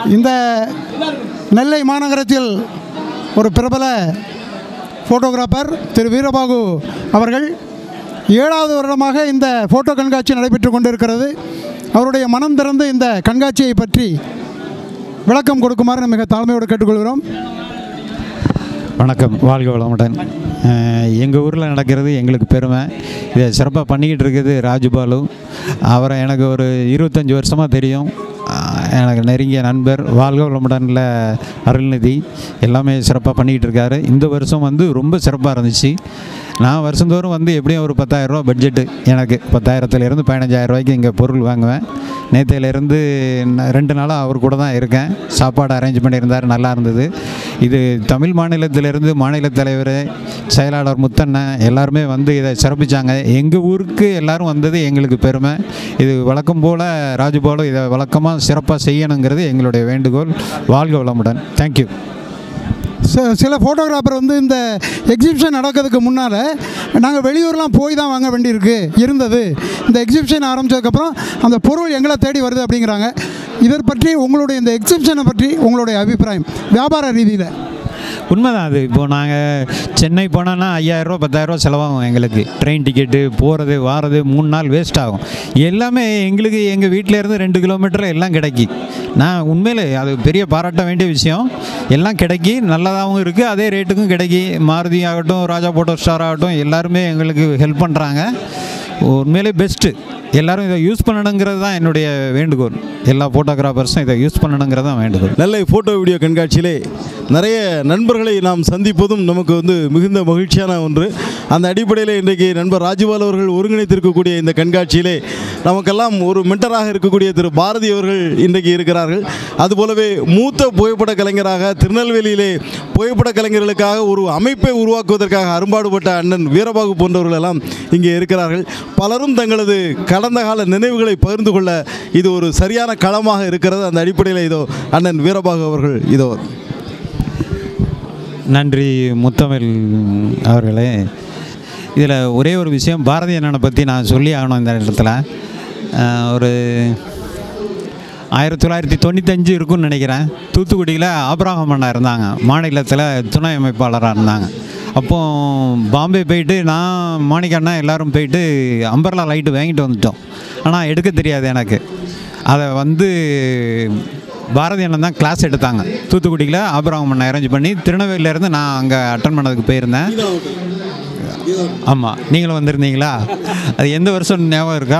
இந்த நெல்லை மாநகரத்தில் ஒரு பிரபல ஃபோட்டோகிராஃபர் திரு வீரபாகு அவர்கள் ஏழாவது வருடமாக இந்த ஃபோட்டோ கண்காட்சி நடைபெற்று கொண்டிருக்கிறது அவருடைய மனம் திறந்து இந்த கண்காட்சியை பற்றி விளக்கம் கொடுக்குமாறு மிக தாழ்மையோடு கேட்டுக்கொள்கிறோம் வணக்கம் வாழ்க வளமுடன் எங்கள் ஊரில் நடக்கிறது எங்களுக்கு பெருமை இதை சிறப்பாக பண்ணிக்கிட்டு இருக்குது ராஜுபாலு அவரை எனக்கு ஒரு இருபத்தஞ்சி வருஷமாக தெரியும் அஹ், எனக்கு நெருங்கிய நண்பர் வாழ்க வளமுடனில் அருள்நிதி எல்லாமே சிறப்பாக பண்ணிக்கிட்டு இருக்காரு இந்த வருஷம் வந்து ரொம்ப சிறப்பாக இருந்துச்சு நான் வருஷந்தோறும் வந்து எப்படியும் ஒரு பத்தாயிரரூபா பட்ஜெட்டு எனக்கு பத்தாயிரத்துலேருந்து பதினஞ்சாயிரம் ரூபாய்க்கு இங்கே பொருள் வாங்குவேன் நேற்றையிலேருந்து ரெண்டு நாளாக அவர் கூட தான் இருக்கேன் சாப்பாடு அரேஞ்ச் பண்ணியிருந்தார் நல்லா இருந்தது இது தமிழ் மாநிலத்திலிருந்து மாநில தலைவர் செயலாளர் முத்தண்ணன் எல்லாருமே வந்து இதை சிறப்பிச்சாங்க எங்கள் ஊருக்கு எல்லாரும் வந்தது எங்களுக்கு பெருமை இது வழக்கம் போல் ராஜு போல இதை வழக்கமாக சிறப்பாக செய்யணுங்கிறது எங்களுடைய வேண்டுகோள் வாழ்க வளமுடன் தேங்க்யூ ச- சில ஃபோட்டோகிராஃபர் வந்து இந்த எக்ஸிபிஷன் நடக்கிறதுக்கு முன்னால் நாங்கள் வெளியூர்லாம் போய் தான் வாங்க வேண்டியிருக்கு இருந்தது இந்த எக்ஸிபிஷன் ஆரம்பித்ததுக்கப்புறம் அந்த பொருள் எங்களை தேடி வருது அப்படிங்கிறாங்க இதை பற்றி உங்களுடைய இந்த எக்ஸிபிஷனை பற்றி உங்களுடைய அபிப்பிராயம் வியாபார ரீதியில் உண்மைதான் அது இப்போது நாங்கள் சென்னை போனோன்னா ஐயாயிரரூவா பத்தாயிரரூவா செலவாகும் எங்களுக்கு ட்ரெயின் டிக்கெட்டு போகிறது வாரது மூணு நாள் வேஸ்ட் ஆகும் எல்லாமே எங்களுக்கு எங்கள் வீட்டில் இருந்து ரெண்டு கிலோமீட்டர் எல்லாம் கிடைக்கி நான் உண்மையிலே அது பெரிய பாராட்ட வேண்டிய விஷயம் எல்லாம் கிடைக்கி நல்லதாகவும் இருக்குது அதே ரேட்டுக்கும் கிடைக்கி மாருதி ஆகட்டும் ராஜா போட்டோ ஸ்டார் ஆகட்டும் எல்லாருமே எங்களுக்கு ஹெல்ப் பண்ணுறாங்க உண்மையிலே பெஸ்ட்டு எல்லாரும் இதை யூஸ் பண்ணணுங்கிறது தான் என்னுடைய வேண்டுகோள் எல்லா ஃபோட்டோகிராஃபர்ஸும் இதை யூஸ் பண்ணணுங்கிறது தான் வேண்டுகோள் நெல்லை ஃபோட்டோ வீடியோ கண்காட்சியிலே நிறைய நண்பர்களை நாம் சந்திப்பதும் நமக்கு வந்து மிகுந்த மகிழ்ச்சியான ஒன்று அந்த அடிப்படையில் இன்றைக்கு நண்பர் ராஜுபால் அவர்கள் ஒருங்கிணைத்திருக்கக்கூடிய இந்த கண்காட்சியிலே நமக்கெல்லாம் ஒரு மென்டராக இருக்கக்கூடிய திரு பாரதி அவர்கள் இன்றைக்கு இருக்கிறார்கள் அதுபோலவே மூத்த புகைப்பட கலைஞராக திருநெல்வேலியிலே புகைப்பட கலைஞர்களுக்காக ஒரு அமைப்பை உருவாக்குவதற்காக அரும்பாடுபட்ட அண்ணன் வீரபாகு போன்றவர்கள் எல்லாம் இங்கே இருக்கிறார்கள் பலரும் தங்களது கடந்த கால நினைவுகளை பகிர்ந்து கொள்ள இது ஒரு சரியான களமாக இருக்கிறது அந்த அடிப்படையில் இதோ அண்ணன் வீரபாகு அவர்கள் இதோ நன்றி முத்தமிழ் அவர்களே இதில் ஒரே ஒரு விஷயம் பாரதி அண்ணனை பற்றி நான் சொல்லி ஆகணும் இந்த இடத்துல அஹ், ஒரு ஆயிரத்தி தொள்ளாயிரத்தி தொண்ணூத்தஞ்சு இருக்கும்னு நினைக்கிறேன் தூத்துக்குடியில் ஆபராகம் அண்ணா இருந்தாங்க மாநிலத்தில் துணை அமைப்பாளராக இருந்தாங்க அப்போ பாம்பே போயிட்டு நான் மாணிக்க அண்ணா எல்லாரும் போயிட்டு அம்பர்லா லைட்டு வாங்கிட்டு வந்துட்டோம் ஆனால் எடுக்க தெரியாது எனக்கு அதை வந்து பாரதி அண்ணன் தான் கிளாஸ் எடுத்தாங்க தூத்துக்குடியில் ஆபராகம் அண்ணா அரேஞ்ச் பண்ணி திருநெல்வேலியிலேருந்து நான் அங்கே அட்டன் பண்ணதுக்கு போயிருந்தேன் ஆமாம் நீங்களும் வந்திருந்தீங்களா அது எந்த வருஷம் ஞாபகம் இருக்கா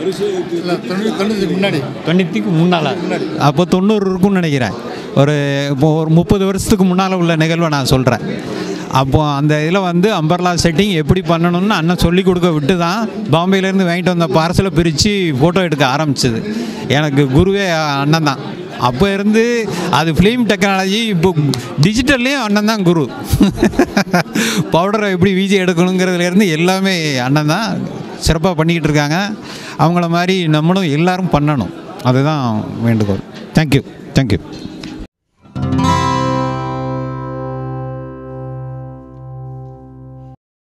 தொண்ணூற்றிக்கு முன்னால் அப்போ தொண்ணூறு இருக்கும்னு நினைக்கிறேன் ஒரு இப்போ ஒரு முப்பது வருஷத்துக்கு முன்னால் உள்ள நிகழ்வை நான் சொல்கிறேன் அப்போ அந்த இதில் வந்து அம்பர்லா செட்டிங் எப்படி பண்ணணும்னு அண்ணன் சொல்லி கொடுக்க விட்டு தான் பாம்பேலேருந்து வாங்கிட்டு வந்த பார்சலை பிரித்து ஃபோட்டோ எடுக்க ஆரம்பிச்சது எனக்கு குருவே அண்ணன் தான் அப்போ இருந்து அது ஃபிலிம் டெக்னாலஜி இப்போ டிஜிட்டல்லையும் அண்ணன் தான் குரு பவுடரை எப்படி வீசி எடுக்கணுங்கிறதுலேருந்து எல்லாமே அண்ணன் தான் சிறப்பாக பண்ணிக்கிட்டு இருக்காங்க அவங்கள மாதிரி நம்மளும் எல்லாரும் பண்ணணும் அதுதான் வேண்டுகோள் தேங்க்யூ தேங்க்யூ